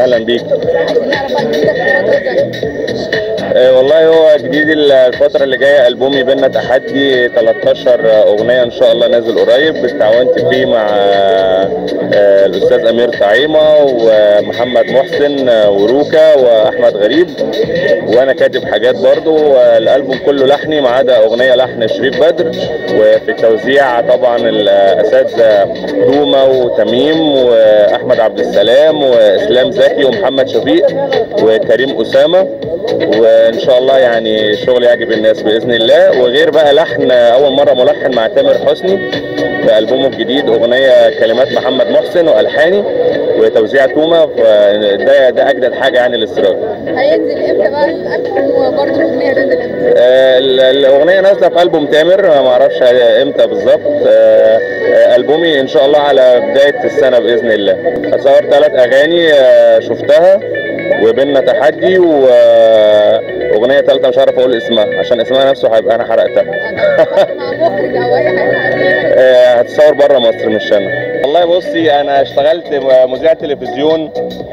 اهلا بيك عايزين نعرف بقى جديدك في الفترة الجاية آه، والله هو جديد الفترة اللي جاية ألبومي بينا تحدي 13 أغنية إن شاء الله نازل قريب اتعاونت فيه مع آه، الأستاذ أمير طعيمة ومحمد محسن آه، وروكا وأحمد غريب وأنا كاتب حاجات برضو آه، الألبوم كله لحني ما عدا أغنية لحن شريف بدر وفي التوزيع طبعا الأساتذة دوما وتميم وأحمد عبد السلام وإسلام زكي ومحمد شفيق وكريم أسامة وان شاء الله يعني شغل يعجب الناس باذن الله وغير بقى لحن اول مره ملحن مع تامر حسني في البومه الجديد اغنيه كلمات محمد محسن والحاني وتوزيع توما فده ده اجدد حاجه يعني الاستراج هينزل امتى بقى الالبوم وبرضه الاغنيه هتنزل امتى؟ آه، ال- الاغنيه نازله في البوم تامر ما اعرفش امتى بالظبط آه، آه، البومي ان شاء الله على بدايه السنه باذن الله هصور ثلاث اغاني آه، شفتها وبيننا تحدي واغنيه ثالثه مش عارف اقول اسمها عشان اسمها نفسه هيبقى انا حرقتها مع مخرج او اي حاجه آه، هتصور بره مصر مش هنا والله بصي انا اشتغلت مذيع تلفزيون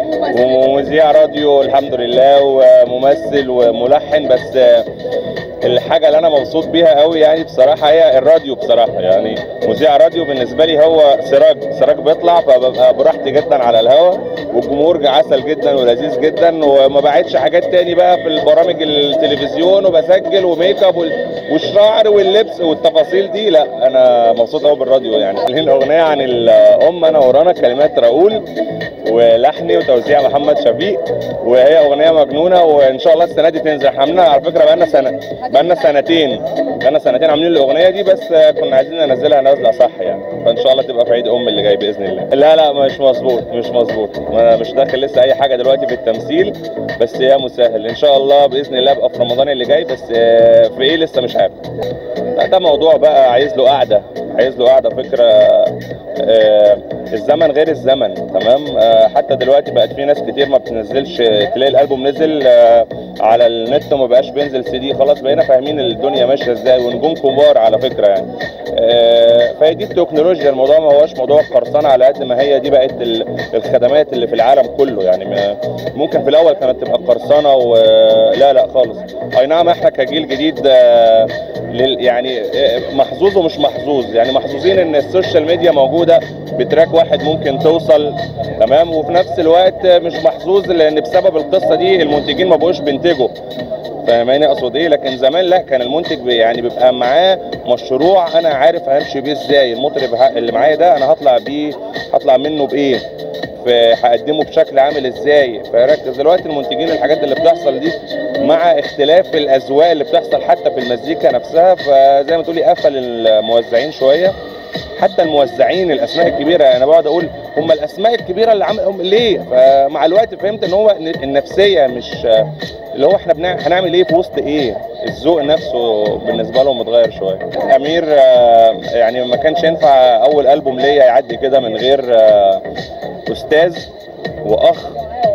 ومذيع راديو الحمد لله وممثل وملحن بس آه، الحاجه اللي انا مبسوط بيها قوي يعني بصراحه هي الراديو بصراحه يعني مذيع راديو بالنسبه لي هو سراج سراج بيطلع فببقى براحتي جدا على الهوا والجمهور عسل جدا ولذيذ جدا وما بعتش حاجات تاني بقى في البرامج التلفزيون وبسجل وميك اب وال- والشعر واللبس والتفاصيل دي لا انا مبسوط قوي بالراديو يعني الاغنيه عن الام انا ورانا كلمات راؤول ولحني وتوزيع محمد شفيق وهي اغنيه مجنونه وان شاء الله السنه دي تنزل احنا عاملينها على فكره بقالنا سنه بقالنا سنتين بقالنا سنتين عاملين الاغنيه دي بس كنا عايزين ننزلها نازله صح يعني فان شاء الله تبقى في عيد ام اللي جاي باذن الله لا لا مش مظبوط مش مظبوط انا مش داخل لسه اي حاجه دلوقتي في التمثيل بس هي مسهل ان شاء الله باذن الله ابقى في رمضان اللي جاي بس آه، في ايه لسه مش عارف لا ده موضوع بقى عايز له قعده عايز له قعده فكره آه، الزمن غير الزمن تمام آه، حتى دلوقتي بقت في ناس كتير ما بتنزلش تلاقي الالبوم نزل آه، على النت وما بقاش بينزل سي دي خلاص بقينا فاهمين الدنيا ماشيه ازاي ونجوم كبار على فكره يعني آه، فهي دي التكنولوجيا الموضوع ما هوش موضوع قرصنه على قد ما هي دي بقت ال- الخدمات اللي في العالم كله يعني ما- ممكن في الاول كانت تبقى قرصنه ولا لا خالص اي نعم احنا كجيل جديد آه، لل- يعني آه، محظوظ ومش محظوظ يعني محظوظين ان السوشيال ميديا موجوده بتراك واحد ممكن توصل تمام وفي نفس الوقت آه، مش محظوظ لان بسبب القصه دي المنتجين ما بقوش بينتجوا فاهماني اقصد ايه لكن زمان لا كان المنتج بي يعني بيبقى معاه مشروع انا عارف همشي بيه ازاي المطرب ه- اللي معايا ده انا هطلع بيه هطلع منه بايه ف- هقدمه بشكل عامل ازاي فركز دلوقتي المنتجين الحاجات اللي بتحصل دي مع اختلاف الاذواق اللي بتحصل حتى في المزيكا نفسها فزي ما تقولي قفل الموزعين شويه حتى الموزعين الاسماء الكبيره انا بقعد اقول هم الاسماء الكبيره اللي عمل ليه فمع الوقت فهمت ان هو النفسيه مش اللي هو احنا بنع... هنعمل ايه في وسط ايه الذوق نفسه بالنسبه لهم اتغير شويه امير آه، يعني ما كانش ينفع اول البوم ليا يعدي كده من غير آه، استاذ واخ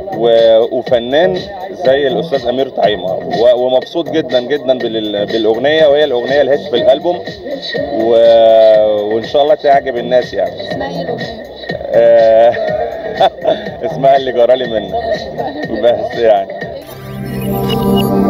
و- وفنان زي الاستاذ امير طعيمه و- ومبسوط جدا جدا بال- بالاغنيه وهي الاغنيه الهيت في الالبوم و... وان شاء الله تعجب الناس يعني اسمها ايه الاغنيه؟ آه، اسمها اللي جرالي منك بس يعني